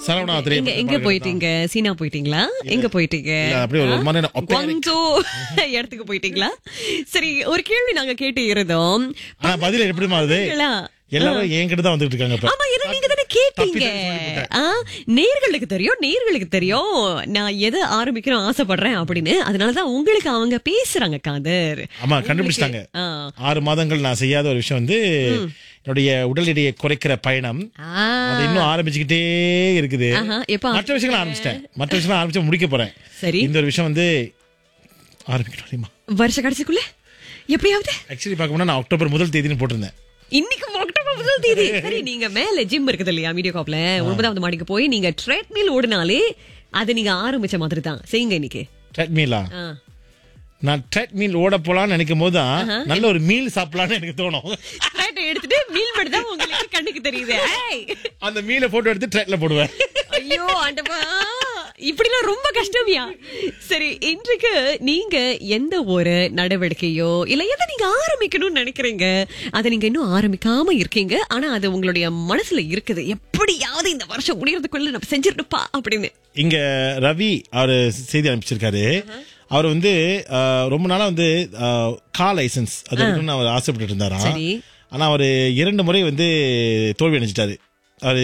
சரவணா எங்க திரைப்பட எங்க பாடல்கள் போயிட்டீங்க சீனா போயிட்டீங்களா எங்க போயிட்டீங்க இல்ல, அப்படியே ஒரு மாதிரி operatic. குவாங்சோ இடத்துக்கு போயிட்டீங்களா சரி ஒரு கேள்வி நாங்க கேட்டு இருந்தோம் ஆனா பதில் எப்படி மாறுது பாத்தீங்களா? எல்லாரும் என்கிட்ட தான் வந்துட்டு இருக்காங்க இப்ப ஆமா ஏன்னா நீங்க தானே கேட்டீங்க தப்பித்தேன்னு சொல்லிவிட்டேன். ஆ, நேர்களுக்கு தெரியும் நேர்களுக்கு தெரியும் நான் எதை ஆரம்பிக்கணும் ஆசைப்படுறேன் அப்படின்னு அதனாலதான் உங்களுக்கு அவங்க பேசுறாங்க காதர் ஆமா கண்டுபிடிச்சிட்டாங்க ஆ. ஆறு மாதங்கள் நான் செய்யாத ஒரு விஷயம் வந்து என்னுடைய உடல் எடையை குறைக்கிற பயணம் ஆ, அது இன்னும் ஆரம்பிச்சுக்கிட்டே இருக்குது ஆஹா, எப்ப மற்ற விஷயங்களை ஆரம்பிச்சிட்டேன் மற்ற விஷயங்களை ஆரம்பிச்சு முடிக்க போறேன் சரி இந்த ஒரு விஷயம் வந்து ஆரம்பிக்கணும் தெரியுமா வருஷ கடைசிக்குள்ள எப்படியாவது ஆக்சுவலி பார்க்க போனா நான் அக்டோபர் முதல் தேதின்னு போட்டிருந்தேன் இன்னைக்கு அக்டோபர் முதல் தேதி சரி நீங்க மேல ஜிம் இருக்குது இல்லையா மீடியா காப்ல ஒன்பதாவது மாடிக்கு போய் நீங்க ட்ரெட்மில் ஓடினாலே அதை நீங்க ஆரம்பிச்ச மாதிரி தான் செய்யுங்க இன்னைக்கு ட்ரெட்மீலா ஆ. நான் ட்ரெட்மீல் ஓட போலாம்னு நினைக்கும் போது தான் நல்ல ஒரு மீல் சாப்பிடலாம்னு எனக்கு தோணும் Thread எடுத்துட்டு மீல் மட்டும் தான் உங்களுக்கு கண்ணுக்கு தெரியுது ஏய். அந்த மீலை போட்டோ எடுத்து ட்ரெட்ல போடுவேன் ஐயோ ஆண்டவா இப்படிலாம் ரொம்ப கஷ்டமியா சரி இன்றைக்கு நீங்க எந்த ஒரு நடவடிக்கையோ இல்ல எதை நீங்க ஆரம்பிக்கணும்னு நினைக்கிறீங்க அதை நீங்க இன்னும் ஆரம்பிக்காம இருக்கீங்க ஆனா அது உங்களுடைய மனசுல இருக்குது எப்படியாவது இந்த வருஷம் முடியறதுக்குள்ள நம்ம செஞ்சிருப்பா அப்படின்னு இங்க ரவி அவர் செய்தி அனுப்பிச்சிருக்காரு அவர் வந்து அஹ், ரொம்ப நாளா வந்து கார் லைசன்ஸ் அது எடுக்கணும்னு அவர் ஆசைப்பட்டு இருந்தாராம் சரி. ஆனா அவர் இரண்டு முறை வந்து தோல்வி அடைஞ்சிட்டாரு அவரு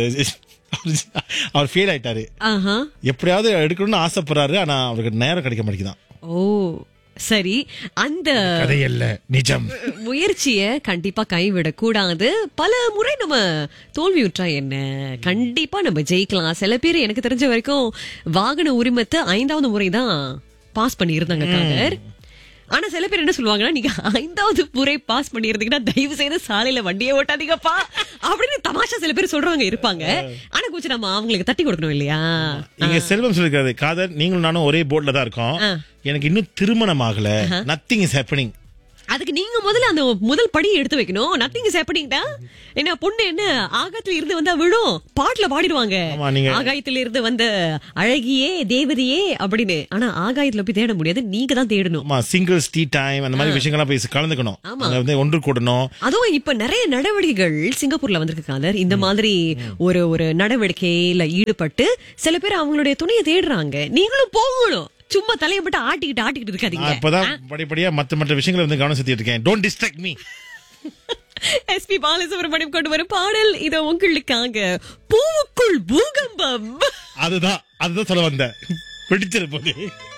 அவர் ஃபெயில் ஆயிட்டாரு ஆஹா எப்படியாவது எடுக்கணும்னு ஆசைப்படுறாரு ஆனா அவருக்கு நேரம் கிடைக்க மாட்டேங்குதான் ஓ சரி அந்த கதையல்ல நிஜம் முயற்சிய கண்டிப்பா கைவிடக் கூடாது பல முறை நம்ம தோல்வியுற்றா என்ன கண்டிப்பா நம்ம ஜெயிக்கலாம் சில பேர் எனக்கு தெரிஞ்ச வரைக்கும் வாகன உரிமத்தை ஐந்தாவது முறை தான் பாஸ் பண்ணி இருந்தாங்க காதர் ஆனா சில பேர் என்ன சொல்லுவாங்கன்னா நீங்க ஐந்தாவது முறை பாஸ் பண்ணி இருந்தீங்கன்னா தயவு செய்து சாலையில வண்டியை ஓட்டாதீங்கப்பா அப்படின்னு தமாஷா சில பேர் சொல்றவங்க இருப்பாங்க ஆனா கொஞ்சம் நம்ம அவங்களுக்கு தட்டி கொடுக்கணும் இல்லையா இங்க செல்வம் சொல்லிருக்காரு காதர் நீங்களும் நானும் ஒரே போர்ட்ல தான் இருக்கோம் ஆ. எனக்கு இன்னும் திருமணம் ஆகல நத்திங் இஸ் ஹேப்பனிங் அதுக்கு நீங்க முதல்ல அந்த முதல் படியை எடுத்து வைக்கணும் நத்திங் இஸ் ஹேப்பனிங்டா என்ன பொண்ணு என்ன ஆகாயத்துல இருந்து வந்தா விழும் பாட்டுல பாடிடுவாங்க ஆமா, நீங்க- ஆகாயத்துல இருந்து வந்த அழகியே தேவதையே அப்படின்னு ஆனா ஆகாயத்துல போய் தேட முடியாது நீங்க தான் தேடணும் ஆமா சிங்கிள்ஸ் டீ டைம் அந்த மாதிரி விஷயங்கள்லாம் போய் கலந்துக்கணும் ஆமா. அங்க வந்து ஒன்று கூடணும் அதுவும் இப்ப நிறைய நடவடிக்கைகள் சிங்கப்பூர்ல வந்திருக்கு காதர் இந்த மாதிரி ஒரு ஒரு நடவடிக்கையில ஈடுபட்டு சில பேர் அவங்களுடைய துணையை தேடுறாங்க நீங்களும் போகணும் சும்மா தலையை மட்டும் ஆட்டிக்கிட்டு ஆட்டிக்கிட்டு நான் இருக்காதீங்க இப்பதான் படிப்படியா மத்த மற்ற விஷயங்களை வந்து கவனம் செலுத்திட்டு இருக்கேன் don't distract me S P Balasubramaniam கொண்டு வரும் பாடல் இது உங்களுக்காக பூவுக்குள் பூகம்பம் அதுதான் அதுதான் சொல்ல வந்தேன் பிடிச்சிருப்பது